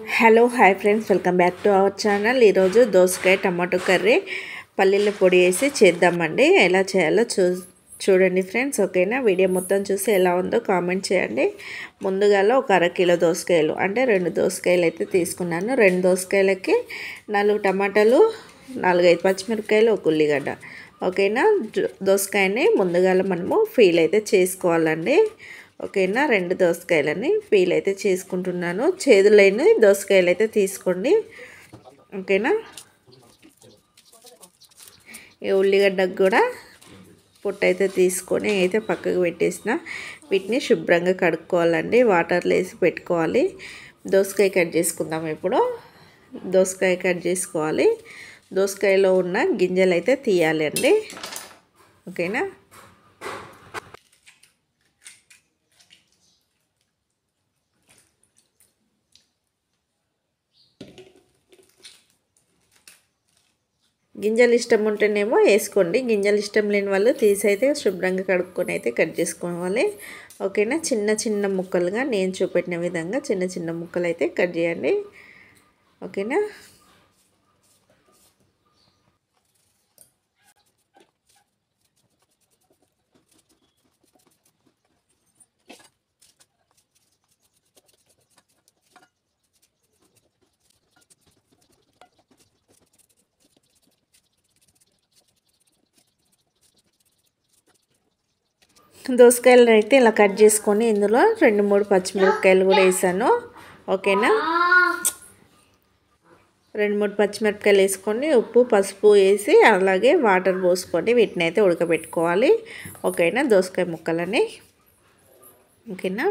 hello hi friends welcome back to our channel ఈరోజు దోసకాయ tomato curry పల్లీల పొడి వేసి చేద్దామండి ఎలా చేయాలో చూ చూడండి ఫ్రెండ్స్ ఓకేనా వీడియో మొత్తం చూసి ఎలా ఉందో కామెంట్ చేయండి ముందుగా ఒక అర కిలో దోసకాయలు అంటే రెండు దోసకాయలు అయితే తీసుకున్నాను రెండు దోసకాయలకి నాలుగు టమాటాలు నాలుగైదు పచ్చిమిరపకాయలు ఒక ఉల్లిగడ్డ ఓకేనా దోసకాయని ముందుగా మనము ఫీల్ అయితే చేసుకోవాలండి ఓకేనా రెండు దోసకాయలని ఫీల్ అయితే చేసుకుంటున్నాను చేదులైన దోసకాయలు అయితే తీసుకోండి ఓకేనా ఈ ఉల్లిగడ్డకు కూడా పొట్టు అయితే తీసుకొని అయితే పక్కకు పెట్టేసిన వీటిని శుభ్రంగా కడుక్కోవాలండి వాటర్లో వేసి పెట్టుకోవాలి దోసకాయ కట్ చేసుకుందాం ఇప్పుడు దోసకాయ కట్ చేసుకోవాలి దోసకాయలో ఉన్న గింజలు అయితే తీయాలి అండి ఓకేనా గింజలు ఇష్టం ఉంటేనేమో వేసుకోండి గింజలు ఇష్టం లేని వాళ్ళు తీసి అయితే శుభ్రంగా కడుక్కొని అయితే కట్ చేసుకోవాలి ఓకేనా చిన్న చిన్న ముక్కలుగా నేను చూపెట్టిన విధంగా చిన్న చిన్న ముక్కలు అయితే కట్ చేయండి ఓకేనా దోసకాయలు అయితే ఇలా కట్ చేసుకొని ఇందులో రెండు మూడు పచ్చిమిరపకాయలు కూడా వేసాను ఓకేనా రెండు మూడు పచ్చిమిరపకాయలు వేసుకొని ఉప్పు పసుపు వేసి అలాగే వాటర్ పోసుకొని వీటిని అయితే ఉడకబెట్టుకోవాలి ఓకేనా దోసకాయ ముక్కలని ఓకేనా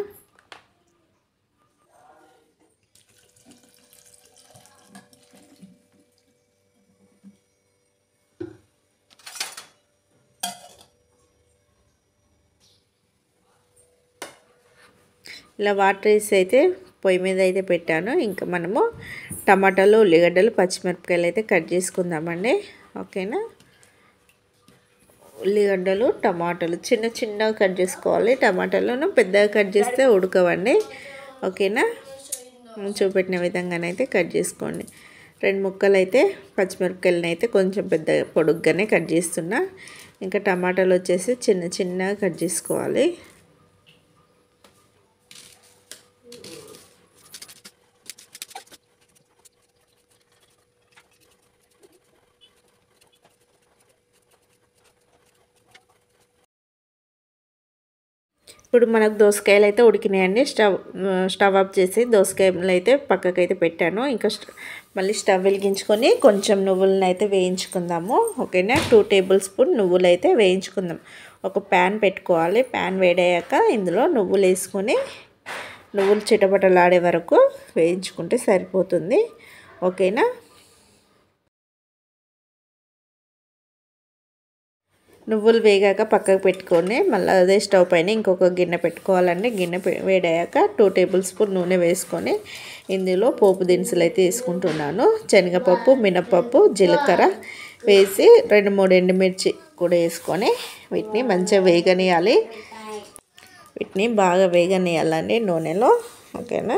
ఇలా వాటర్ వేసి అయితే పొయ్యి మీద అయితే పెట్టాను ఇంకా మనము టమాటాలు ఉల్లిగడ్డలు పచ్చిమిరపకాయలు అయితే కట్ చేసుకుందామండి ఓకేనా ఉల్లిగడ్డలు టమాటాలు చిన్న చిన్నగా కట్ చేసుకోవాలి టమాటాలను పెద్దగా కట్ చేస్తే ఉడకవండి ఓకేనా చూపెట్టిన విధంగానైతే కట్ చేసుకోండి రెండు ముక్కలు అయితే పచ్చిమిరపకాయలను అయితే కొంచెం పెద్ద పొడుగ్గానే కట్ చేస్తున్నా ఇంకా టమాటాలు వచ్చేసి చిన్న చిన్నగా కట్ చేసుకోవాలి ఇప్పుడు మనకు దోసకాయలు అయితే ఉడికినాయండి స్టవ్ స్టవ్ ఆఫ్ చేసి దోసకాయలు అయితే పక్కకైతే పెట్టాను ఇంకా మళ్ళీ స్టవ్ వెలిగించుకొని కొంచెం నువ్వులను అయితే వేయించుకుందాము ఓకేనా టూ టేబుల్ స్పూన్ నువ్వులు అయితే వేయించుకుందాం ఒక ప్యాన్ పెట్టుకోవాలి ప్యాన్ వేడయ్యాక ఇందులో నువ్వులు వేసుకొని నువ్వులు చిటపటలాడే వరకు వేయించుకుంటే సరిపోతుంది ఓకేనా నువ్వులు వేగాక పక్కకు పెట్టుకొని మళ్ళీ అదే స్టవ్ పైన ఇంకొక గిన్నె పెట్టుకోవాలండి గిన్నె వేడాక టూ టేబుల్ స్పూన్ నూనె వేసుకొని ఇందులో పోపు దినుసులు అయితే వేసుకుంటున్నాను శనగపప్పు మినపప్పు జీలకర్ర వేసి రెండు మూడు ఎండుమిర్చి కూడా వేసుకొని వీటిని మంచిగా వేగనీయాలి వీటిని బాగా వేగనీయాలండి నూనెలో ఓకేనా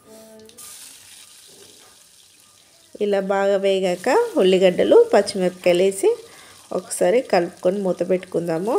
ఇలా బాగా వేగాక ఉల్లిగడ్డలు పచ్చిమిరపకాయలు వేసి ఒకసారి కలుపుకొని మూత పెట్టుకుందాము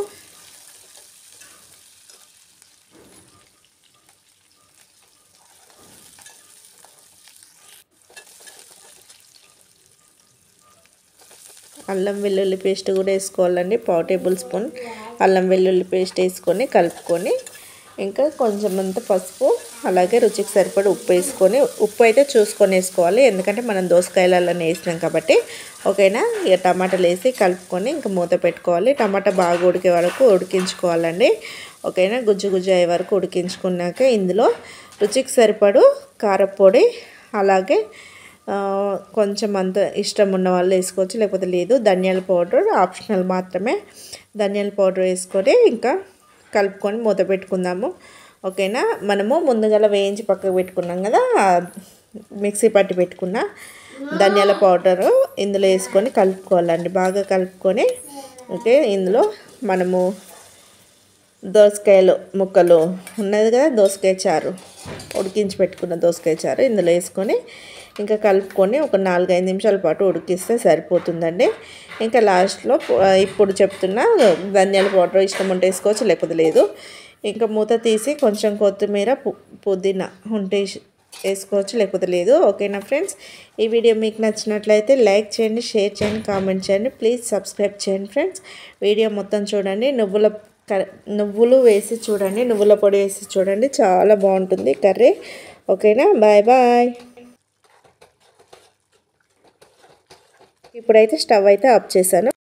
అల్లం వెల్లుల్లి పేస్ట్ కూడా వేసుకోవాలండి పావు టేబుల్ స్పూన్ అల్లం వెల్లుల్లి పేస్ట్ వేసుకొని కలుపుకొని ఇంకా కొంచెం అంత పసుపు అలాగే రుచికి సరిపడి ఉప్పు వేసుకొని ఉప్పు అయితే చూసుకొని వేసుకోవాలి ఎందుకంటే మనం దోసకాయలలో వేసినాం కాబట్టి ఓకేనా ఇక టమాటాలు వేసి కలుపుకొని ఇంకా మూత పెట్టుకోవాలి టమాటా బాగా ఉడికే వరకు ఉడికించుకోవాలండి ఓకేనా గుజ్జు గుజ్జు అయ్యే వరకు ఉడికించుకున్నాక ఇందులో రుచికి సరిపడు కారపొడి అలాగే కొంచెం అంత ఇష్టం ఉన్న వాళ్ళు వేసుకోవచ్చు లేకపోతే లేదు ధనియాల పౌడర్ ఆప్షనల్ మాత్రమే ధనియాల పౌడర్ వేసుకొని ఇంకా కలుపుకొని మూత పెట్టుకుందాము ఓకేనా మనము ముందుగా వేయించి పక్కకు పెట్టుకున్నాం కదా మిక్సీ పట్టి పెట్టుకున్న ధనియాల పౌడరు ఇందులో వేసుకొని కలుపుకోవాలండి బాగా కలుపుకొని ఓకే ఇందులో మనము దోసకాయలు ముక్కలు ఉన్నది కదా దోసకాయ చారు ఉడికించి పెట్టుకున్న దోసకాయ చారు ఇందులో వేసుకొని ఇంకా కలుపుకొని ఒక నాలుగైదు నిమిషాల పాటు ఉడికిస్తే సరిపోతుందండి ఇంకా లాస్ట్లో ఇప్పుడు చెప్తున్నా ధనియాల పౌడర్ ఇష్టం ఉంటే వేసుకోవచ్చు లేకపోతే లేదు ఇంకా మూత తీసి కొంచెం కొత్తిమీర పు పుదీనా ఉంటే వేసుకోవచ్చు లేకపోతే లేదు ఓకేనా ఫ్రెండ్స్ ఈ వీడియో మీకు నచ్చినట్లయితే లైక్ చేయండి షేర్ చేయండి కామెంట్ చేయండి ప్లీజ్ సబ్స్క్రైబ్ చేయండి ఫ్రెండ్స్ వీడియో మొత్తం చూడండి నువ్వుల నువ్వులు వేసి చూడండి నువ్వుల పొడి వేసి చూడండి చాలా బాగుంటుంది కర్రీ ఓకేనా బాయ్ బాయ్ ఇప్పుడైతే స్టవ్ అయితే ఆఫ్ చేశాను